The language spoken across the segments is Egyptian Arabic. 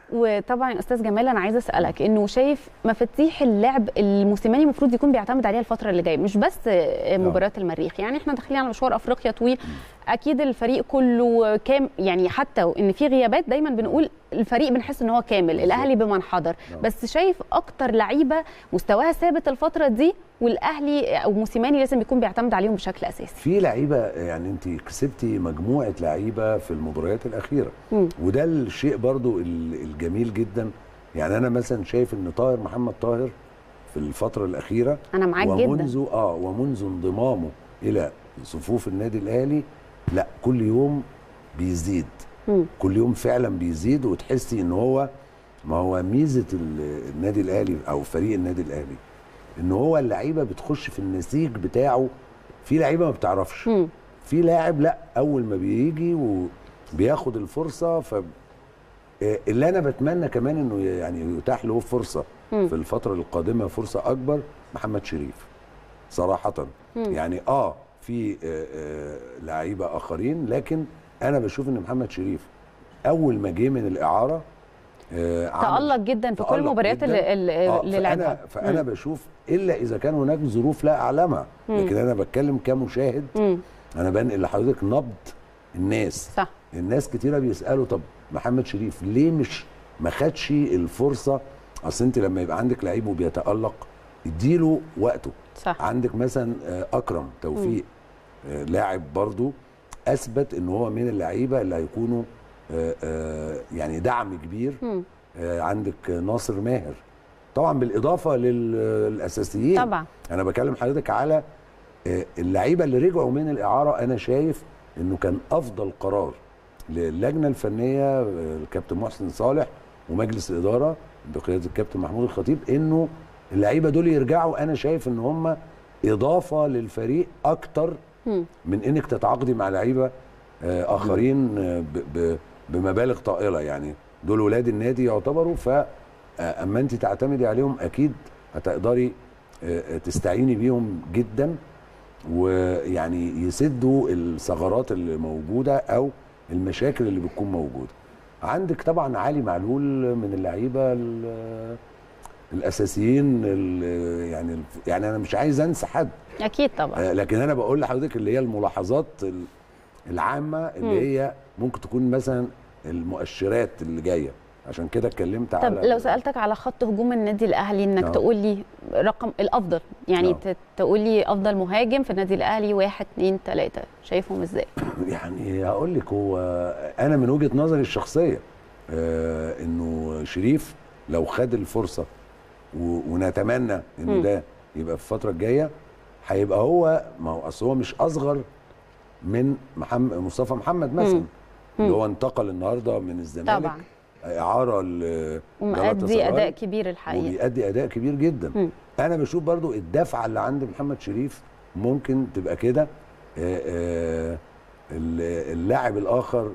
وطبعا يا استاذ جمال انا عايزه اسالك انه شايف مفاتيح اللعب الموسيماني المفروض يكون بيعتمد عليها الفتره اللي جايه مش بس مباريات المريخ يعني احنا داخلين على مشوار افريقيا طويل اكيد الفريق كله كام يعني حتى ان في غيابات دايما بنقول الفريق بنحس ان هو كامل الاهلي بمن حضر بس شايف اكتر لعيبه مستواها ثابت الفتره دي والاهلي او موسيماني لازم يكون بيعتمد عليهم بشكل اساسي في لعيبه يعني انت كسبتي مجموعه لعيبه في المباريات الاخيره م. وده الشيء برضو الجميل جدا يعني انا مثلا شايف ان طاهر محمد طاهر في الفتره الاخيره انا معاك ومنذ جدا اه ومنذ انضمامه الى صفوف النادي الاهلي لا كل يوم بيزيد م. كل يوم فعلا بيزيد وتحسي ان هو ما هو ميزه النادي الاهلي او فريق النادي الاهلي ان هو اللعيبه بتخش في النسيج بتاعه في لعيبه ما بتعرفش م. في لاعب لا اول ما بيجي وبياخد الفرصه ف اللي انا بتمنى كمان انه يعني يتاح له فرصه م. في الفتره القادمه فرصه اكبر محمد شريف صراحه م. يعني اه في لعيبه اخرين لكن انا بشوف ان محمد شريف اول ما جه من الاعاره تألق جدا في كل المباريات اللي, اللي لعبها فانا, فأنا بشوف الا اذا كان هناك ظروف لا اعلمها لكن انا بتكلم كمشاهد مم. انا بنقل لحضرتك نبض الناس صح الناس كتيره بيسالوا طب محمد شريف ليه مش ما خدش الفرصه اصل انت لما يبقى عندك لعيب وبيتالق اديله وقته صح. عندك مثلا اكرم توفيق لاعب برضو اثبت ان هو من اللعيبه اللي هيكونوا آآ آآ يعني دعم كبير عندك ناصر ماهر طبعا بالاضافه للاساسيين طبعا انا بكلم حضرتك على اللعيبه اللي رجعوا من الاعاره انا شايف انه كان افضل قرار للجنه الفنيه الكابتن محسن صالح ومجلس الاداره بقياده الكابتن محمود الخطيب انه اللعيبه دول يرجعوا انا شايف ان هم اضافه للفريق اكتر من انك تتعاقدي مع لعيبه اخرين بمبالغ طائله يعني دول ولاد النادي يعتبروا فاما انت تعتمدي عليهم اكيد هتقدري تستعيني بيهم جدا ويعني يسدوا الثغرات اللي موجوده او المشاكل اللي بتكون موجوده عندك طبعا علي معلول من اللعيبه الاساسيين يعني يعني انا مش عايز انسى حد اكيد طبعا لكن انا بقول لحضرتك اللي هي الملاحظات العامه اللي م. هي ممكن تكون مثلا المؤشرات اللي جايه عشان كده اتكلمت طب على طب لو سالتك على خط هجوم النادي الاهلي انك أوه. تقول لي رقم الافضل يعني أوه. تقول لي افضل مهاجم في النادي الاهلي واحد اثنين ثلاثه شايفهم ازاي؟ يعني هقول لك هو انا من وجهه نظري الشخصيه آه انه شريف لو خد الفرصه ونتمنى انه ده يبقى في الفتره الجايه هيبقى هو ما هو اصل هو مش اصغر من محمد مصطفى محمد مثلا اللي هو انتقل النهارده من الزمالك طبعا اعاره ومؤدي اداء كبير الحقيقه وبيأدي اداء كبير جدا مم. انا بشوف برضو الدفعه اللي عند محمد شريف ممكن تبقى كده اللاعب الاخر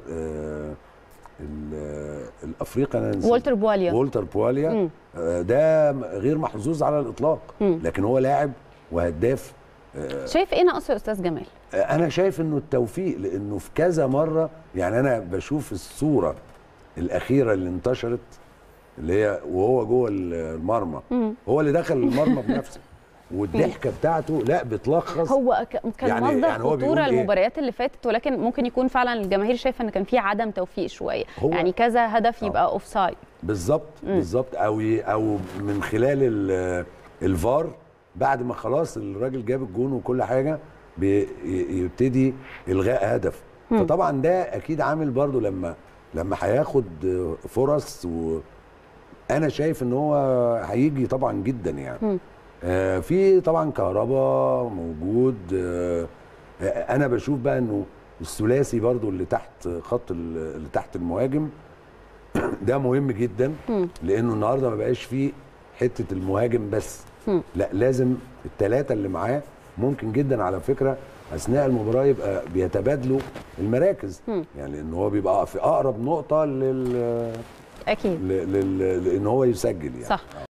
الافريقي انا نسيت والتر بواليا والتر بواليا ده غير محظوظ على الاطلاق مم. لكن هو لاعب وهداف شايف ايه ناقصه يا استاذ جمال انا شايف انه التوفيق لانه في كذا مره يعني انا بشوف الصوره الاخيره اللي انتشرت اللي هي وهو جوه المرمى مم. هو اللي دخل المرمى بنفسه والضحكه بتاعته لا بتلخص هو كان يعني- مصدر يعني هو بيقول خطوره إيه؟ المباريات اللي فاتت ولكن ممكن يكون فعلا الجماهير شايفه ان كان في عدم توفيق شويه هو- يعني كذا هدف يبقى اوف سايد بالظبط بالظبط او ي- او من خلال ال- الفار بعد ما خلاص الراجل جاب الجون وكل حاجه بي- يبتدي الغاء هدف فطبعا ده اكيد عامل برضو لما لما هياخد فرص وانا شايف ان هو هيجي طبعا جدا يعني آه في طبعا كهربا موجود آه آه، انا بشوف بقى انه الثلاثي برضو اللي تحت خط ال- اللي تحت المهاجم ده مهم جدا لانه النهارده ما بقاش فيه حته المهاجم بس لا لازم الثلاثه اللي معاه ممكن جدا على فكره اثناء المباراه يبقى بيتبادلوا المراكز يعني ان هو بيبقى في اقرب نقطه لل اكيد ل- لل- لان هو يسجل يعني صح